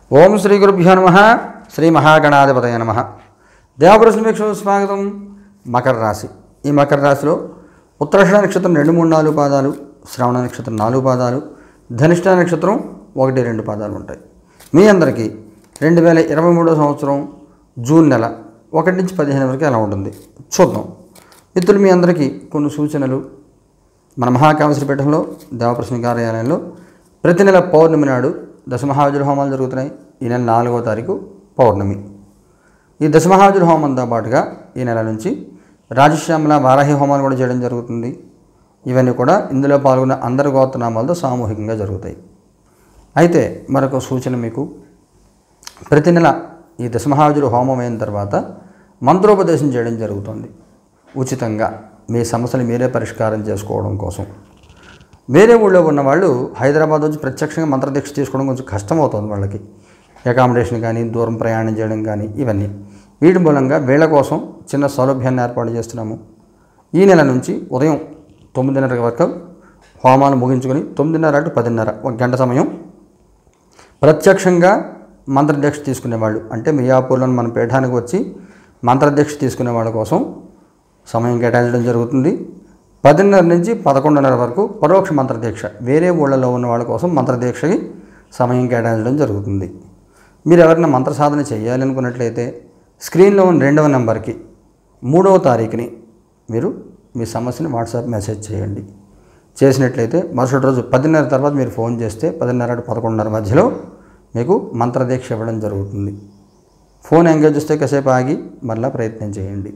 ఓం శ్రీ గురుభ్యో నమ శ్రీ మహాగణాధిపతయ నమ దేవపురుషులకు స్వాగతం మకర రాశి ఈ మకర రాశిలో ఉత్తరాషణ నక్షత్రం రెండు మూడు నాలుగు పాదాలు శ్రవణ నక్షత్రం నాలుగు పాదాలు ధనిష్ట నక్షత్రం ఒకటి రెండు పాదాలు ఉంటాయి మీ అందరికీ రెండు వేల ఇరవై మూడో సంవత్సరం జూన్ నెల ఒకటి నుంచి పదిహేను వరకు ఎలా ఉంటుంది చూద్దాం మిత్రులు మీ అందరికీ కొన్ని సూచనలు మన మహాకామశ్రీపీఠంలో దేవప్రశ్న కార్యాలయంలో ప్రతి నెల పౌర్ణమి నాడు దశమహావజుల హోమాలు జరుగుతున్నాయి ఈ నెల నాలుగో తారీఖు పౌర్ణమి ఈ దశమహావజుల హోమంతో పాటుగా ఈ నెల నుంచి రాజశ్యామల వారాహి హోమాలు కూడా చేయడం జరుగుతుంది ఇవన్నీ కూడా ఇందులో పాల్గొన్న అందరి గోత్రనామాలతో సామూహికంగా జరుగుతాయి అయితే మరొక సూచన మీకు ప్రతి నెల ఈ దశమహావజుల హోమం అయిన తర్వాత మంత్రోపదేశం చేయడం జరుగుతుంది ఉచితంగా మీ సమస్యలు మీరే పరిష్కారం చేసుకోవడం కోసం వేరే ఊళ్ళో ఉన్న వాళ్ళు హైదరాబాద్ వచ్చి ప్రత్యక్షంగా మంత్రదీక్ష తీసుకోవడం కొంచెం కష్టం అవుతుంది వాళ్ళకి అకామిడేషన్ కానీ దూరం ప్రయాణం చేయడం కానీ ఇవన్నీ వీటి మూలంగా వీళ్ళ కోసం చిన్న సౌలభ్యాన్ని ఏర్పాటు చేస్తున్నాము ఈ నెల నుంచి ఉదయం తొమ్మిదిన్నర వరకు హోమాలు ముగించుకొని తొమ్మిదిన్నర టు పదిన్నర ఒక గంట సమయం ప్రత్యక్షంగా మంత్రదీక్ష తీసుకునేవాళ్ళు అంటే మియాపూర్లో మన పీఠానికి వచ్చి మంత్రదీక్ష తీసుకునే వాళ్ళ కోసం సమయం కేటాయించడం జరుగుతుంది పదిన్నర నుంచి పదకొండున్నర వరకు పరోక్ష మంత్రదీక్ష వేరే ఊళ్ళలో ఉన్న వాళ్ళ కోసం మంత్రదీక్షకి సమయం కేటాయించడం జరుగుతుంది మీరు ఎవరైనా మంత్ర సాధన చేయాలి అనుకున్నట్లయితే స్క్రీన్లో ఉన్న రెండవ నెంబర్కి మూడవ తారీఖుని మీరు మీ సమస్యని వాట్సాప్ మెసేజ్ చేయండి చేసినట్లయితే మరుసటి రోజు పదిన్నర తర్వాత మీరు ఫోన్ చేస్తే పదిన్నర టు పదకొండున్నర మధ్యలో మీకు మంత్రదీక్ష ఇవ్వడం జరుగుతుంది ఫోన్ ఎంగేజ్ చేస్తే కాసేపు ఆగి మళ్ళీ ప్రయత్నం చేయండి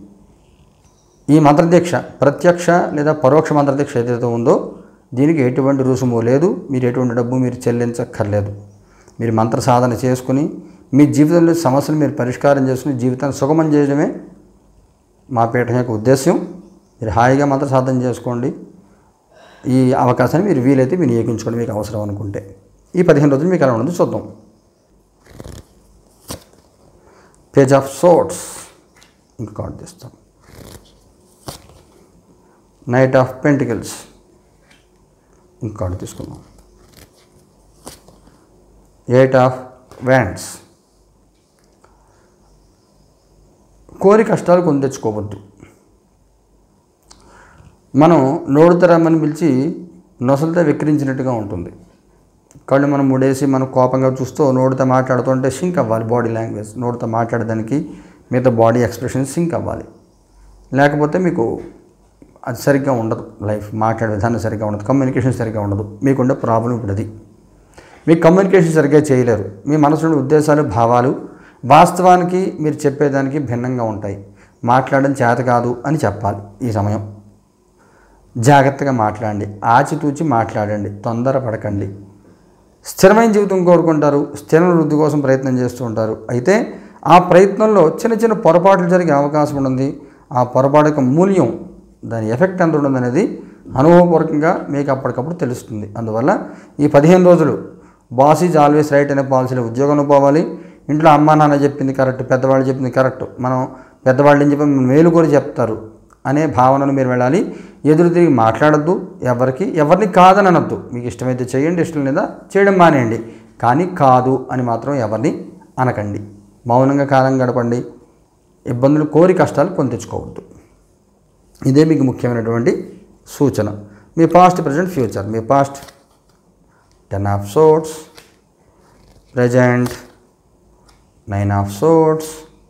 ఈ మంత్రదీక్ష ప్రత్యక్ష లేదా పరోక్ష మంత్రదీక్ష ఏదైతే ఉందో దీనికి ఎటువంటి రుసుము లేదు మీరు ఎటువంటి డబ్బు మీరు చెల్లించక్కర్లేదు మీరు మంత్ర సాధన చేసుకుని మీ జీవితంలో సమస్యలు మీరు పరిష్కారం చేసుకుని జీవితాన్ని సుగమం చేయడమే మా పీఠం యొక్క ఉద్దేశ్యం మీరు హాయిగా మంత్ర సాధన చేసుకోండి ఈ అవకాశాన్ని మీరు వీలైతే వినియోగించుకోండి మీకు అవసరం అనుకుంటే ఈ పదిహేను రోజులు మీకు ఎలా ఉండదు చూద్దాం పేజ్ ఆఫ్ సోట్స్ ఇంకా కార్డ్ తీస్తాం నైట్ ఆఫ్ పెంటికల్స్ ఇంకా కార్డు తీసుకుందాం ఎయిట్ ఆఫ్ వ్యాండ్స్ కోరి కష్టాలు కొని తెచ్చుకోవద్దు మనం నోడుత రమ్మని పిలిచి నొసలతో విక్రించినట్టుగా ఉంటుంది కళ్ళు మనం ముడేసి మనం కోపంగా చూస్తూ నోటితో మాట్లాడుతుంటే సింక్ అవ్వాలి బాడీ లాంగ్వేజ్ నోటితో మాట్లాడడానికి మిగతా బాడీ ఎక్స్ప్రెషన్ సింక్ అవ్వాలి లేకపోతే మీకు అది సరిగ్గా ఉండదు లైఫ్ మాట్లాడే విధానం సరిగ్గా ఉండదు కమ్యూనికేషన్ సరిగ్గా ఉండదు మీకుండే ప్రాబ్లం ఇప్పుడు అది మీ కమ్యూనికేషన్ సరిగ్గా చేయలేరు మీ మనసులోని ఉద్దేశాలు భావాలు వాస్తవానికి మీరు చెప్పేదానికి భిన్నంగా ఉంటాయి మాట్లాడడం చేత కాదు అని చెప్పాలి ఈ సమయం జాగ్రత్తగా మాట్లాడండి ఆచితూచి మాట్లాడండి తొందరపడకండి స్థిరమైన జీవితం కోరుకుంటారు స్థిరమైన వృద్ధి కోసం ప్రయత్నం చేస్తూ ఉంటారు అయితే ఆ ప్రయత్నంలో చిన్న చిన్న పొరపాట్లు జరిగే అవకాశం ఉంటుంది ఆ పొరపాటు యొక్క మూల్యం దాని ఎఫెక్ట్ ఎంత ఉంటుంది అనేది అనుభవపూర్వకంగా మీకు అప్పటికప్పుడు తెలుస్తుంది అందువల్ల ఈ పదిహేను రోజులు బాస్ ఈజ్ ఆల్వేస్ రైట్ అనే పాలసీలో ఉద్యోగంలో పోవాలి ఇంట్లో అమ్మా నాన్న చెప్పింది కరెక్ట్ పెద్దవాళ్ళు చెప్పింది కరెక్ట్ మనం పెద్దవాళ్ళు ఏం చెప్పి మేలు కూడా చెప్తారు అనే భావనను మీరు వెళ్ళాలి ఎదురు తిరిగి మాట్లాడద్దు ఎవరికి ఎవరిని కాదని అనొద్దు మీకు ఇష్టమైతే చేయండి ఇష్టం లేదా చేయడం మానేయండి కానీ కాదు అని మాత్రం ఎవరిని అనకండి మౌనంగా కాలం గడపండి ఇబ్బందులు కోరి కష్టాలు కొని తెచ్చుకోవద్దు ఇదే మీకు ముఖ్యమైనటువంటి సూచన మీ పాస్ట్ ప్రజెంట్ ఫ్యూచర్ మీ past ten of swords present nine of swords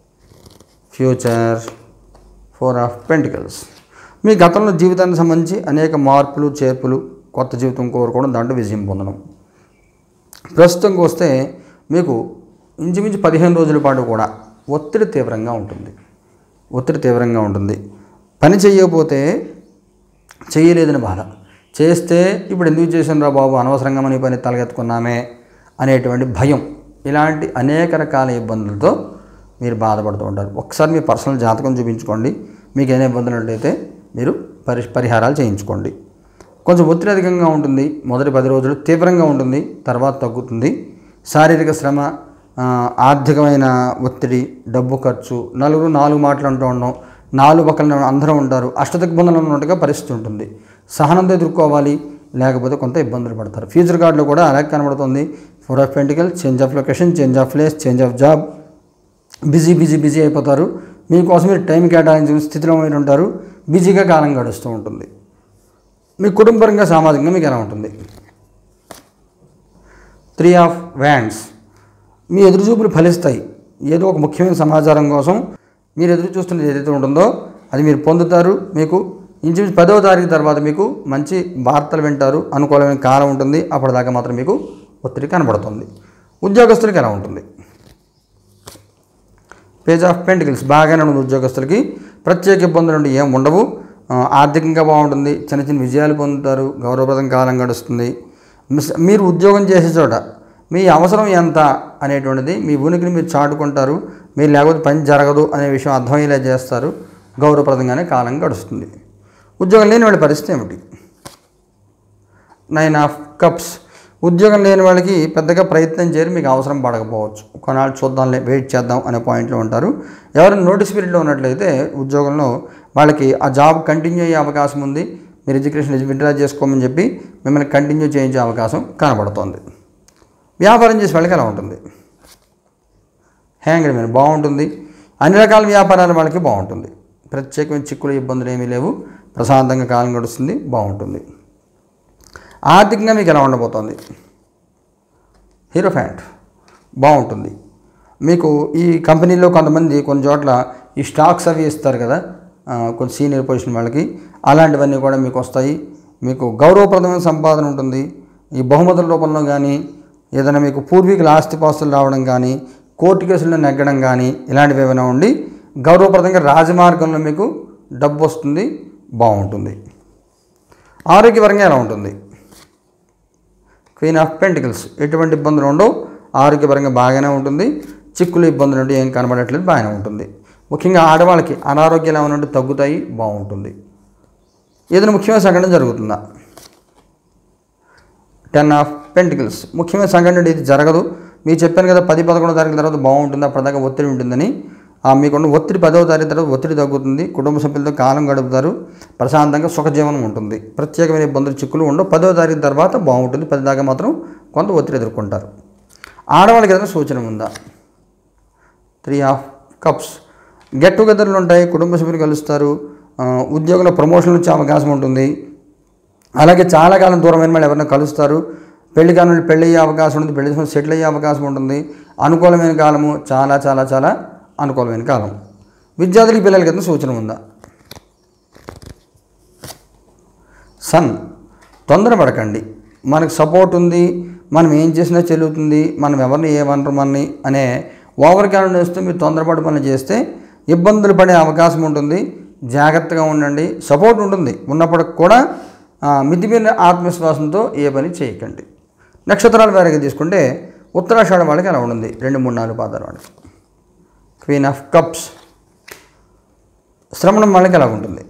future four of pentacles మీ గతంలో జీవితానికి సంబంధించి అనేక మార్పులు చేర్పులు కొత్త జీవితం కోరుకోవడం దాంట్లో విజయం పొందడం ప్రస్తుతంకి వస్తే మీకు ఇంచుమించు పదిహేను రోజుల పాటు కూడా ఒత్తిడి తీవ్రంగా ఉంటుంది ఒత్తిడి తీవ్రంగా ఉంటుంది పని చేయకపోతే చేయలేదని బాధ చేస్తే ఇప్పుడు ఎందుకు చేసాను రా బాబు అనవసరంగా మన ఈ పని తలకెత్తుకున్నామే అనేటువంటి భయం ఇలాంటి అనేక రకాల ఇబ్బందులతో మీరు బాధపడుతూ ఉంటారు ఒకసారి మీ పర్సనల్ జాతకం చూపించుకోండి మీకు ఏదైనా ఇబ్బందులు ఉన్నట్లయితే మీరు పరి పరిహారాలు చేయించుకోండి కొంచెం ఒత్తిడి అధికంగా ఉంటుంది మొదటి పది రోజులు తీవ్రంగా ఉంటుంది తర్వాత తగ్గుతుంది శారీరక శ్రమ ఆ, ఆర్థికమైన ఒత్తిడి డబ్బు ఖర్చు నలుగురు నాలుగు మాటలు అంటూ ఉండడం నాలుగు పక్కన అందరూ ఉంటారు అష్టదిగ్బంధంలో ఉన్నట్టుగా పరిస్థితి ఉంటుంది సహనంతో ఎదుర్కోవాలి లేకపోతే కొంత ఇబ్బందులు పడతారు ఫ్యూచర్ కార్డులో కూడా అలాగే కనబడుతుంది four of pentacle change of location change of place change of job busy busy busy అయిపోతారు మీకోసం మీరు టైం కేటాయించిన స్థితిలో మీరు ఉంటారు బిజీగా కాలం గడుస్తూ ఉంటుంది మీ కుటుంబపరంగా సామాజికంగా మీకు ఎలా ఉంటుంది త్రీ ఆఫ్ వ్యాండ్స్ మీ ఎదురుచూపులు ఫలిస్తాయి ఏదో ఒక ముఖ్యమైన సమాచారం కోసం మీరు ఎదురు చూస్తున్నది ఏదైతే ఉంటుందో అది మీరు పొందుతారు మీకు ఇంచుమించు పదవ తారీఖు తర్వాత మీకు మంచి వార్తలు వింటారు అనుకూలమైన కాలం ఉంటుంది అప్పటిదాకా మాత్రం మీకు ఒత్తిడి కనబడుతుంది ఉద్యోగస్తులకి ఎలా ఉంటుంది పేజ్ ఆఫ్ పెంటికల్స్ బాగానే ఉంది ఉద్యోగస్తులకి ప్రత్యేక ఇబ్బందులు నుండి ఏం ఉండవు ఆ, ఆర్థికంగా బాగుంటుంది చిన్న చిన్న విజయాలు పొందుతారు గౌరవప్రదం కాలం గడుస్తుంది మిస్- మీరు ఉద్యోగం చేసే చోట మీ అవసరం ఎంత అనేటువంటిది మీ ఉనికిని మీరు చాటుకుంటారు మీరు లేకపోతే పని జరగదు అనే విషయం అర్థమయ్యేలా చేస్తారు గౌరవప్రదంగానే కాలం గడుస్తుంది ఉద్యోగం లేని వాళ్ళ పరిస్థితి ఏమిటి నైన్ ఆఫ్ కప్స్ ఉద్యోగం లేని వాళ్ళకి పెద్దగా ప్రయత్నం చేయరు మీకు అవసరం పడకపోవచ్చు కొన్నాళ్ళు చూద్దాంలే వెయిట్ చేద్దాం అనే పాయింట్లో ఉంటారు ఎవరైనా నోటీస్ పీరియడ్లో ఉన్నట్లయితే ఉద్యోగంలో వాళ్ళకి ఆ జాబ్ కంటిన్యూ అయ్యే అవకాశం ఉంది మీరు ఎడ్యుకేషన్ విత్డ్రా చేసుకోమని చెప్పి మిమ్మల్ని కంటిన్యూ చేయించే అవకాశం కనబడుతోంది వ్యాపారం చేసే వాళ్ళకి ఎలా ఉంటుంది హ్యాంగ్డ్ మీద బాగుంటుంది అన్ని రకాల వ్యాపారాల వాళ్ళకి బాగుంటుంది ప్రత్యేకమైన చిక్కులు ఇబ్బందులు ఏమీ లేవు ప్రశాంతంగా కాలం గడుస్తుంది బాగుంటుంది ఆర్థికంగా మీకు ఎలా ఉండబోతోంది హీరో ఫ్యాంట్ బాగుంటుంది మీకు ఈ కంపెనీలో కొంతమంది కొన్ని చోట్ల ఈ స్టాక్స్ అవి ఇస్తారు కదా ఆ, కొంచెం సీనియర్ పొజిషన్ వాళ్ళకి అలాంటివన్నీ కూడా మీకు వస్తాయి మీకు గౌరవప్రదమైన సంపాదన ఉంటుంది ఈ బహుమతుల రూపంలో కానీ ఏదైనా మీకు పూర్వీకుల ఆస్తిపాస్తులు రావడం కానీ కోర్టు కేసుల్లో నెగ్గడం కానీ ఇలాంటివి ఏమైనా ఉండి గౌరవప్రదంగా రాజమార్గంలో మీకు డబ్బు వస్తుంది బాగుంటుంది ఆరోగ్యపరంగా ఎలా ఉంటుంది క్వీన్ ఆఫ్ పెంటికల్స్ ఎటువంటి ఇబ్బందులు ఉండవు ఆరోగ్యపరంగా బాగానే ఉంటుంది చిక్కులు ఇబ్బందులు ఉంటే ఏం కనబడట్లేదు బాగానే ఉంటుంది ముఖ్యంగా ఆడవాళ్ళకి అనారోగ్యాలు ఏమైనా ఉంటే తగ్గుతాయి బాగుంటుంది ఏదైనా ముఖ్యమైన సంఘటన జరుగుతుందా టెన్ ఆఫ్ పెంటికల్స్ ముఖ్యమైన సంఘటన ఇది జరగదు మీకు చెప్పాను కదా పది పదకొండో తారీఖు తర్వాత బాగుంటుంది అప్పటిదాకా ఒత్తిడి ఉంటుందని ఆ మీకున్న ఒత్తిడి పదవ తారీఖు తర్వాత ఒత్తిడి తగ్గుతుంది కుటుంబ సభ్యులతో కాలం గడుపుతారు ప్రశాంతంగా సుఖజీవనం ఉంటుంది ప్రత్యేకమైన ఇబ్బందులు చిక్కులు ఉండవు పదవ తారీఖు తర్వాత బాగుంటుంది పది దాకా మాత్రం కొంత ఒత్తిడి ఎదుర్కొంటారు ఆడవాళ్ళకి ఏదైనా సూచన ఉందా త్రీ ఆఫ్ కప్స్ గెట్ టుగెదర్లు ఉంటాయి కుటుంబ సభ్యులు కలుస్తారు ఆ, ఉద్యోగంలో ప్రమోషన్లు వచ్చే అవకాశం ఉంటుంది అలాగే చాలా కాలం దూరమైన వాళ్ళు ఎవరైనా కలుస్తారు పెళ్లి కాని వాళ్ళు పెళ్ళి అయ్యే అవకాశం ఉంటుంది పెళ్లి చేసుకుని సెటిల్ అయ్యే అవకాశం ఉంటుంది అనుకూలమైన కాలము చాలా చాలా చాలా అనుకూలమైన కాలం విద్యార్థులకి పిల్లలకి ఎంత సూచన ఉందా సన్ తొందరపడకండి మనకు సపోర్ట్ ఉంది మనం ఏం చేసినా చెల్లుతుంది మనం ఎవరిని ఏమనరు మనని అనే ఓవర్ క్యాలెండర్ వేస్తే మీరు తొందరపడి పనులు చేస్తే ఇబ్బందులు పడే అవకాశం ఉంటుంది జాగ్రత్తగా ఉండండి సపోర్ట్ ఉంటుంది ఉన్నప్పటికి కూడా ఆ, మితిమీరిన ఆత్మవిశ్వాసంతో ఏ పని చేయకండి నక్షత్రాలు వేరేగా తీసుకుంటే ఉత్తరాషాఢ వాళ్ళకి ఎలా ఉంటుంది రెండు మూడు నాలుగు పాదాల వాళ్ళకి క్వీన్ ఆఫ్ కప్స్ శ్రవణం వాళ్ళకి ఎలా ఉంటుంది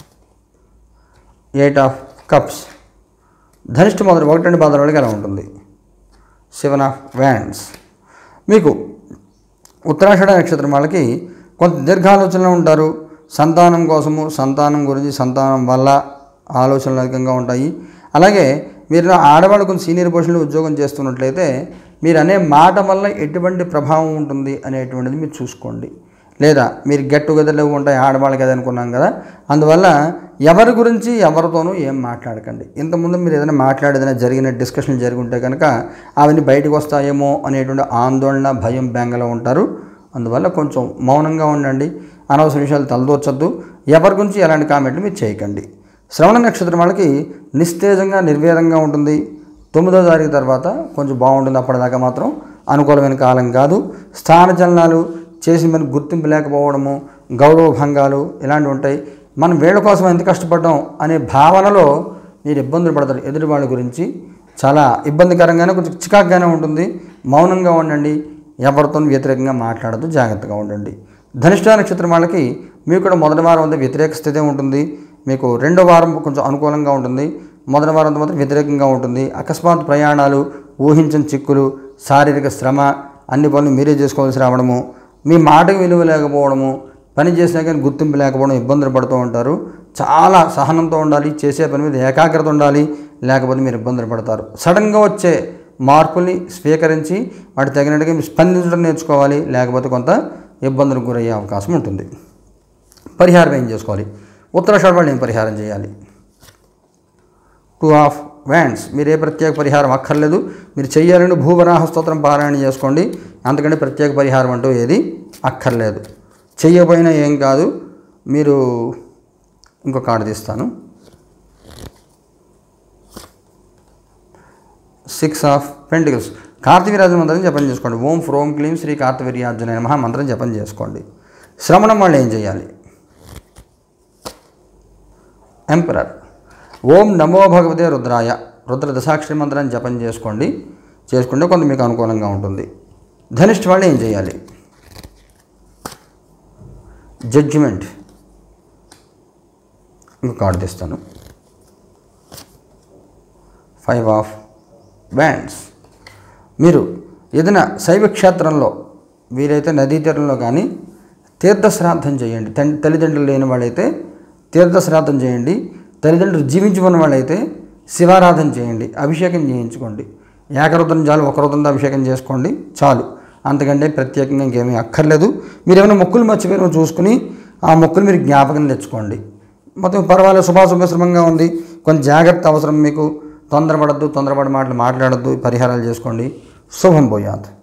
ఎయిట్ ఆఫ్ కప్స్ ధనిష్ట మొదటి ఒకటి రెండు పాదాల వాళ్ళకి ఎలా ఉంటుంది సెవెన్ ఆఫ్ వ్యాండ్స్ మీకు ఉత్తరాషాఢ నక్షత్రం వాళ్ళకి కొంత దీర్ఘాలోచనలో ఉంటారు సంతానం కోసము సంతానం గురించి సంతానం వల్ల ఆలోచనలు అధికంగా ఉంటాయి అలాగే మీరు ఆడవాళ్ళు కొంచెం సీనియర్ పొజిషన్లో ఉద్యోగం చేస్తున్నట్లయితే మీరు అనే మాట వల్ల ఎటువంటి ప్రభావం ఉంటుంది అనేటువంటిది మీరు చూసుకోండి లేదా మీరు గెట్ టుగెదర్లు ఉంటాయి ఆడవాళ్ళకి అది అనుకున్నాం కదా అందువల్ల ఎవరి గురించి ఎవరితోనూ ఏం మాట్లాడకండి ఇంతకుముందు మీరు ఏదైనా మాట్లాడేదైనా జరిగిన డిస్కషన్ జరిగి ఉంటే కనుక అవన్నీ బయటకు వస్తాయేమో అనేటువంటి ఆందోళన భయం బెంగలో ఉంటారు అందువల్ల కొంచెం మౌనంగా ఉండండి అనవసర విషయాలు తలదూర్చొద్దు ఎవరి గురించి ఎలాంటి కామెంట్లు మీరు చేయకండి శ్రవణ నక్షత్రం వాళ్ళకి నిస్తేజంగా నిర్వేదంగా ఉంటుంది తొమ్మిదో తారీఖు తర్వాత కొంచెం బాగుంటుంది అప్పటిదాకా మాత్రం అనుకూలమైన కాలం కాదు స్థానచలనాలు చేసి మనకు గుర్తింపు లేకపోవడము గౌరవ భంగాలు ఇలాంటివి ఉంటాయి మనం వీళ్ళ కోసం ఎంత కష్టపడ్డాం అనే భావనలో మీరు ఇబ్బందులు పడతారు ఎదుటి వాళ్ళ గురించి చాలా ఇబ్బందికరంగానే కొంచెం చికాకుగానే ఉంటుంది మౌనంగా ఉండండి ఎవరితో వ్యతిరేకంగా మాట్లాడద్దు జాగ్రత్తగా ఉండండి ధనిష్ట నక్షత్రం వాళ్ళకి మీకు కూడా మొదటి వారం అంతా వ్యతిరేక స్థితి ఉంటుంది మీకు రెండో వారం కొంచెం అనుకూలంగా ఉంటుంది మొదటి వారం అంతా మాత్రం వ్యతిరేకంగా ఉంటుంది అకస్మాత్ ప్రయాణాలు ఊహించని చిక్కులు శారీరక శ్రమ అన్ని పనులు మీరే చేసుకోవాల్సి రావడము మీ మాటకు విలువ లేకపోవడము పని చేసినా కానీ గుర్తింపు లేకపోవడం ఇబ్బందులు పడుతూ ఉంటారు చాలా సహనంతో ఉండాలి చేసే పని మీద ఏకాగ్రత ఉండాలి లేకపోతే మీరు ఇబ్బందులు పడతారు సడన్గా వచ్చే మార్పుల్ని స్వీకరించి వాటి తగినట్టుగా మీరు స్పందించడం నేర్చుకోవాలి లేకపోతే కొంత ఇబ్బందులకు గురయ్యే అవకాశం ఉంటుంది పరిహారం ఏం చేసుకోవాలి ఉత్తరాషాఢ వాళ్ళు ఏం పరిహారం చేయాలి టూ ఆఫ్ వ్యాండ్స్ మీరు ఏ ప్రత్యేక పరిహారం అక్కర్లేదు మీరు చెయ్యాలని భూవరాహ స్తోత్రం పారాయణ చేసుకోండి అంతకంటే ప్రత్యేక పరిహారం అంటూ ఏది అక్కర్లేదు చెయ్యకపోయినా ఏం కాదు మీరు ఇంకో కార్డు తీస్తాను సిక్స్ ఆఫ్ పెంటికల్స్ కార్తవీరాజ మంత్రం జపం చేసుకోండి ఓం ఫ్రోం క్లీం శ్రీ కార్తవీర్యార్జున నమః మంత్రం జపం చేసుకోండి శ్రవణం వాళ్ళు ఏం చేయాలి ఎంపరర్ ఓం నమో భగవతే రుద్రాయ రుద్ర దశాక్షరి మంత్రాన్ని జపం చేసుకోండి చేసుకుంటే కొంత మీకు అనుకూలంగా ఉంటుంది ధనిష్ఠ వాళ్ళు ఏం చేయాలి జడ్జిమెంట్ ఇంకో కార్డు తీస్తాను ఫైవ్ ఆఫ్ బ్యాండ్స్ మీరు ఏదైనా శైవ క్షేత్రంలో వీరైతే నదీ తీరంలో కానీ తీర్థశ్రాద్ధం చేయండి తం తల్లిదండ్రులు లేని వాళ్ళైతే తీర్థశ్రాద్ధం చేయండి తల్లిదండ్రులు జీవించి ఉన్న వాళ్ళైతే శివారాధన చేయండి అభిషేకం చేయించుకోండి ఏకరుద్రం చాలు ఒక రుద్రంతో అభిషేకం చేసుకోండి చాలు అంతకంటే ప్రత్యేకంగా ఇంకేమీ అక్కర్లేదు మీరు ఏమైనా మొక్కులు మర్చిపోయినా చూసుకుని ఆ మొక్కులు మీరు జ్ఞాపకం తెచ్చుకోండి మొత్తం పర్వాలేదు శుభాశుభశ్రమంగా ఉంది కొంచెం జాగ్రత్త అవసరం మీకు తొందరపడద్దు తొందరపడి మాటలు మాట్లాడద్దు పరిహారాలు చేసుకోండి శుభం పోయాత్